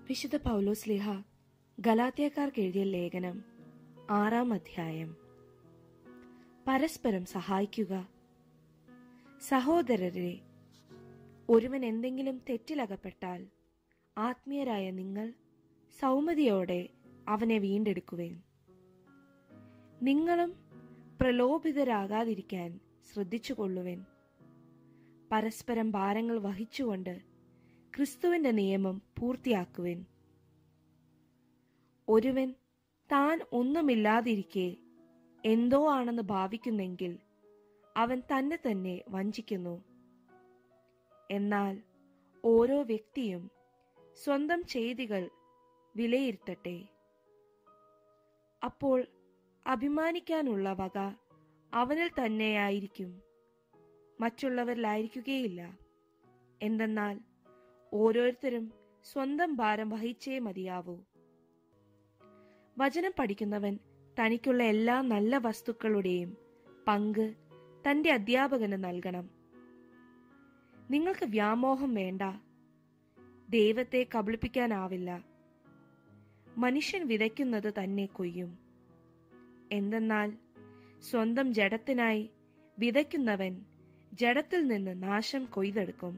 വിശുദ്ധ പൗലോസ് ലിഹ ഗലാത്യക്കാർക്ക് എഴുതിയ ലേഖനം ആറാം അധ്യായം പരസ്പരം സഹായിക്കുക സഹോദരരെ ഒരുവൻ എന്തെങ്കിലും തെറ്റിലകപ്പെട്ടാൽ ആത്മീയരായ നിങ്ങൾ സൗമ്യതയോടെ അവനെ വീണ്ടെടുക്കുവേൻ നിങ്ങളും പ്രലോഭിതരാകാതിരിക്കാൻ ശ്രദ്ധിച്ചുകൊള്ളുവേൻ പരസ്പരം ഭാരങ്ങൾ വഹിച്ചുകൊണ്ട് ക്രിസ്തുവിന്റെ നിയമം പൂർത്തിയാക്കുവിൻ ഒരുവൻ താൻ ഒന്നുമില്ലാതിരിക്കെ എന്തോ ആണെന്ന് ഭാവിക്കുന്നെങ്കിൽ അവൻ തന്നെ തന്നെ വഞ്ചിക്കുന്നു എന്നാൽ ഓരോ വ്യക്തിയും സ്വന്തം ചെയ്തികൾ വിലയിരുത്തട്ടെ അപ്പോൾ അഭിമാനിക്കാനുള്ള വക അവനിൽ തന്നെയായിരിക്കും മറ്റുള്ളവരിലായിരിക്കുകയില്ല എന്തെന്നാൽ ഓരോരുത്തരും സ്വന്തം ഭാരം വഹിച്ചേ മതിയാവൂ വചനം പഠിക്കുന്നവൻ തനിക്കുള്ള എല്ലാ നല്ല വസ്തുക്കളുടെയും പങ്ക് തന്റെ അധ്യാപകന് നൽകണം നിങ്ങൾക്ക് വ്യാമോഹം വേണ്ട ദൈവത്തെ കബളിപ്പിക്കാനാവില്ല മനുഷ്യൻ വിതയ്ക്കുന്നത് തന്നെ കൊയ്യും എന്തെന്നാൽ സ്വന്തം ജഡത്തിനായി വിതയ്ക്കുന്നവൻ ജഡത്തിൽ നിന്ന് നാശം കൊയ്തെടുക്കും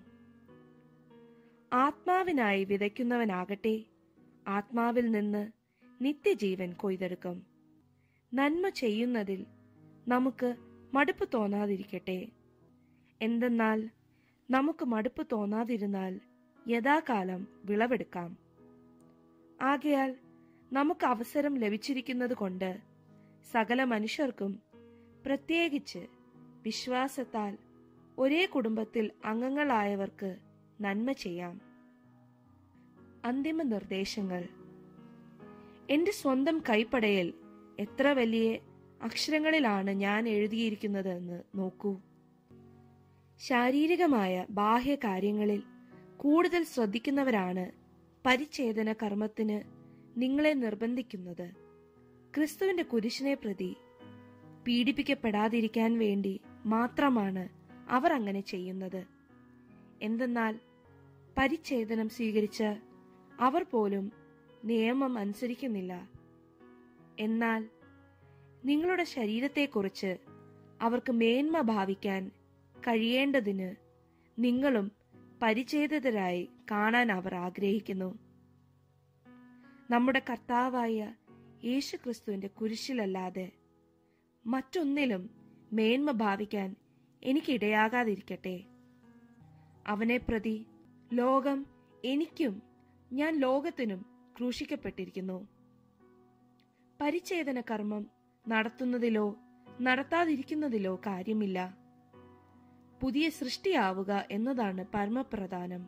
ആത്മാവിനായി വിതയ്ക്കുന്നവനാകട്ടെ ആത്മാവിൽ നിന്ന് നിത്യജീവൻ കൊയ്തെടുക്കും നന്മ ചെയ്യുന്നതിൽ നമുക്ക് മടുപ്പ് തോന്നാതിരിക്കട്ടെ എന്തെന്നാൽ നമുക്ക് മടുപ്പ് തോന്നാതിരുന്നാൽ യഥാകാലം വിളവെടുക്കാം ആകയാൽ നമുക്ക് അവസരം ലഭിച്ചിരിക്കുന്നത് കൊണ്ട് സകല മനുഷ്യർക്കും പ്രത്യേകിച്ച് വിശ്വാസത്താൽ ഒരേ കുടുംബത്തിൽ അംഗങ്ങളായവർക്ക് നന്മ ചെയ്യാം അന്തിമ നിർദ്ദേശങ്ങൾ എന്റെ സ്വന്തം കൈപ്പടയിൽ എത്ര വലിയ അക്ഷരങ്ങളിലാണ് ഞാൻ എഴുതിയിരിക്കുന്നതെന്ന് നോക്കൂ ശാരീരികമായ ബാഹ്യ കാര്യങ്ങളിൽ കൂടുതൽ ശ്രദ്ധിക്കുന്നവരാണ് പരിച്ഛേദന കർമ്മത്തിന് നിങ്ങളെ നിർബന്ധിക്കുന്നത് ക്രിസ്തുവിന്റെ കുരിശിനെ പ്രതി പീഡിപ്പിക്കപ്പെടാതിരിക്കാൻ വേണ്ടി മാത്രമാണ് അവർ അങ്ങനെ ചെയ്യുന്നത് എന്തെന്നാൽ പരിച്ഛേദനം സ്വീകരിച്ച അവർ പോലും നിയമം അനുസരിക്കുന്നില്ല എന്നാൽ നിങ്ങളുടെ ശരീരത്തെക്കുറിച്ച് അവർക്ക് മേന്മ ഭാവിക്കാൻ കഴിയേണ്ടതിന് നിങ്ങളും പരിച്ഛേദിതരായി കാണാൻ അവർ ആഗ്രഹിക്കുന്നു നമ്മുടെ കർത്താവായ യേശുക്രിസ്തുവിന്റെ കുരിശിലല്ലാതെ മറ്റൊന്നിലും മേന്മ ഭാവിക്കാൻ എനിക്കിടയാകാതിരിക്കട്ടെ അവനെ പ്രതി ലോകം എനിക്കും ഞാൻ ലോകത്തിനും ക്രൂശിക്കപ്പെട്ടിരിക്കുന്നു പരിച്ഛേദന കർമ്മം നടത്തുന്നതിലോ നടത്താതിരിക്കുന്നതിലോ കാര്യമില്ല പുതിയ സൃഷ്ടിയാവുക എന്നതാണ് പരമപ്രധാനം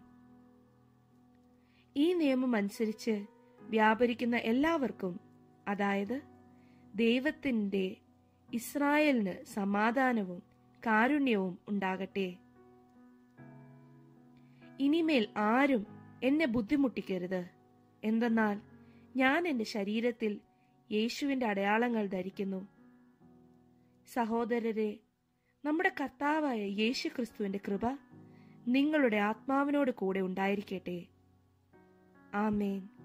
ഈ നിയമം അനുസരിച്ച് വ്യാപരിക്കുന്ന എല്ലാവർക്കും അതായത് ദൈവത്തിന്റെ ഇസ്രായേലിന് സമാധാനവും കാരുണ്യവും ഉണ്ടാകട്ടെ ഇനിമേൽ ആരും എന്നെ ബുദ്ധിമുട്ടിക്കരുത് എന്തെന്നാൽ ഞാൻ എന്റെ ശരീരത്തിൽ യേശുവിന്റെ അടയാളങ്ങൾ ധരിക്കുന്നു സഹോദരരെ നമ്മുടെ കർത്താവായ യേശു ക്രിസ്തുവിന്റെ കൃപ നിങ്ങളുടെ ആത്മാവിനോട് കൂടെ ഉണ്ടായിരിക്കട്ടെ ആമേൻ